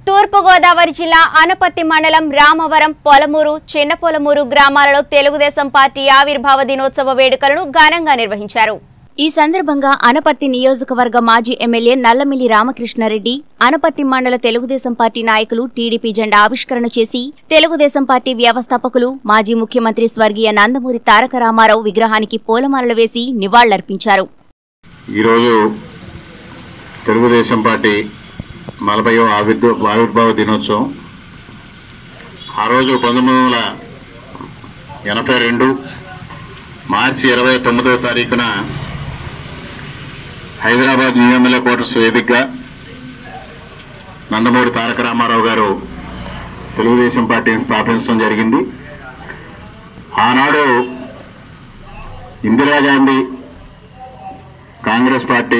తూర్పుగోదావరి జిల్లా అనపర్తి మండలం రామవరం పొలమూరు చిన్న పొలమూరు గ్రామాలలో తెలుగుదేశం పార్టీ ఆవిర్భావ దినోత్సవ వేడుకలను ఘనంగా నిర్వహించారు ఈ సందర్భంగా అనపర్తి నియోజకవర్గ మాజీ ఎమ్మెల్యే నల్లమిల్లి రామకృష్ణారెడ్డి అనపర్తి మండల తెలుగుదేశం పార్టీ నాయకులు టీడీపీ జెండా ఆవిష్కరణ చేసి తెలుగుదేశం పార్టీ వ్యవస్థాపకులు మాజీ ముఖ్యమంత్రి స్వర్గీయ నందమూరి తారక రామారావు విగ్రహానికి పూలమాలలు వేసి నివాళులర్పించారు ఈరోజు తెలుగుదేశం పార్టీ నలభైవ ఆవిర్భ ఆవిర్భావ దినోత్సవం ఆ రోజు పంతొమ్మిది వందల ఎనభై రెండు మార్చి ఇరవై తొమ్మిదవ తారీఖున హైదరాబాద్ న్యూ ఎమ్మెల్యే క్వార్టర్స్ వేదికగా నందమూరి తారక రామారావు గారు తెలుగుదేశం పార్టీని స్థాపించడం జరిగింది ఆనాడు ఇందిరాగాంధీ కాంగ్రెస్ పార్టీ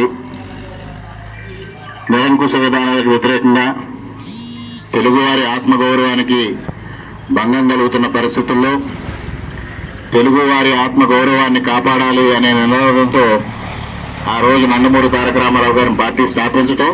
నిరంకుశ విధానాలకు వ్యతిరేకంగా తెలుగువారి ఆత్మగౌరవానికి భంగం కలుగుతున్న పరిస్థితుల్లో తెలుగువారి ఆత్మగౌరవాన్ని కాపాడాలి అనే నినాదంతో ఆ రోజు నందమూరి తారక రామారావు గారిని పార్టీ స్థాపించటం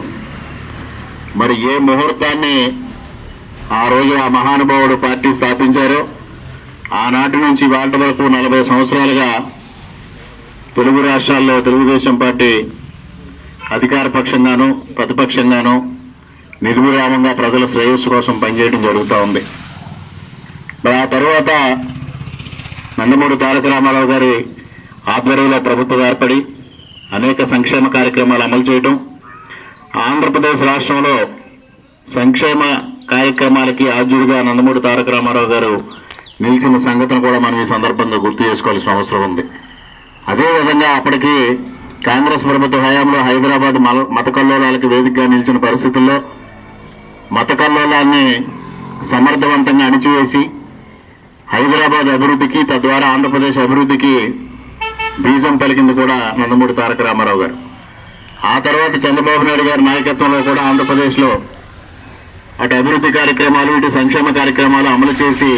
మరి ఏ ముహూర్తాన్ని ఆ రోజు ఆ మహానుభావుడు పార్టీ స్థాపించారో ఆనాటి నుంచి వాళ్ళ వరకు నలభై సంవత్సరాలుగా తెలుగు రాష్ట్రాల్లో తెలుగుదేశం పార్టీ అధికార పక్షంగాను ప్రతిపక్షంగాను నిర్విరామంగా ప్రజల శ్రేయస్సు కోసం పనిచేయడం జరుగుతూ ఉంది మరి ఆ తర్వాత నందమూరి తారక రామారావు గారి ఆధ్వర్యంలో ప్రభుత్వం ఏర్పడి అనేక సంక్షేమ కార్యక్రమాలు అమలు చేయడం ఆంధ్రప్రదేశ్ రాష్ట్రంలో సంక్షేమ కార్యక్రమాలకి ఆద్యుడిగా నందమూరి తారక రామారావు గారు నిలిచిన సంగతిని కూడా మనం ఈ సందర్భంగా గుర్తు చేసుకోవాల్సిన అవసరం ఉంది అదేవిధంగా అప్పటికి కాంగ్రెస్ ప్రభుత్వ హయాంలో హైదరాబాద్ మల- మత కల్లోలాలకు వేదికగా నిలిచిన పరిస్థితుల్లో మత కల్లోలాన్ని సమర్థవంతంగా అణిచివేసి హైదరాబాద్ అభివృద్ధికి తద్వారా ఆంధ్రప్రదేశ్ అభివృద్ధికి బీజం పలికింది కూడా నందమూరి తారక రామారావు గారు ఆ తర్వాత చంద్రబాబు నాయుడు గారి నాయకత్వంలో కూడా ఆంధ్రప్రదేశ్లో అటు అభివృద్ధి కార్యక్రమాలు ఇటు సంక్షేమ కార్యక్రమాలు అమలు చేసి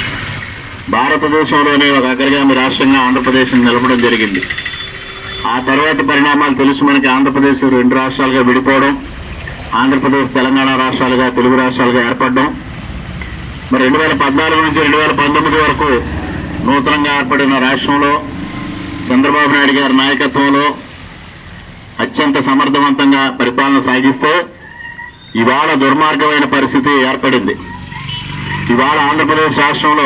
భారతదేశంలోనే ఒక అగ్రగామి రాష్ట్రంగా ఆంధ్రప్రదేశ్ నిలపడం జరిగింది ఆ తర్వాత పరిణామాలు తెలుసు మనకి ఆంధ్రప్రదేశ్ రెండు రాష్ట్రాలుగా విడిపోవడం ఆంధ్రప్రదేశ్ తెలంగాణ రాష్ట్రాలుగా తెలుగు రాష్ట్రాలుగా ఏర్పడడం మరి రెండు వేల పద్నాలుగు నుంచి రెండు వేల పంతొమ్మిది వరకు నూతనంగా ఏర్పడిన రాష్ట్రంలో చంద్రబాబు నాయుడు గారి నాయకత్వంలో అత్యంత సమర్థవంతంగా పరిపాలన సాగిస్తే ఇవాళ దుర్మార్గమైన పరిస్థితి ఏర్పడింది ఇవాళ ఆంధ్రప్రదేశ్ రాష్ట్రంలో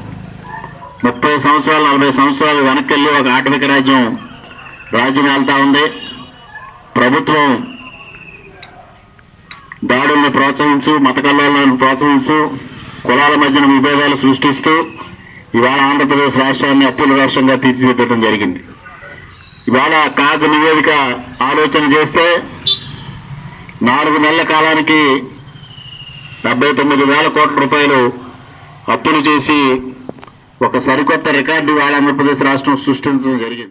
ముప్పై సంవత్సరాలు నలభై సంవత్సరాలు వెనక్కి వెళ్ళి ఒక ఆటవిక రాజ్యం రాజ్యం వెళ్తా ఉంది ప్రభుత్వం దాడుల్ని ప్రోత్సహించు మత కల్లోలను ప్రోత్సహిస్తూ కులాల మధ్యన విభేదాలు సృష్టిస్తూ ఇవాళ ఆంధ్రప్రదేశ్ రాష్ట్రాన్ని అప్పుల రాష్ట్రంగా తీర్చిదిద్దడం జరిగింది ఇవాళ కాగ్ నివేదిక ఆలోచన చేస్తే నాలుగు నెలల కాలానికి డెబ్బై తొమ్మిది వేల కోట్ల రూపాయలు అప్పులు చేసి ఒక సరికొత్త రికార్డు ఇవాళ ఆంధ్రప్రదేశ్ రాష్ట్రం సృష్టించడం జరిగింది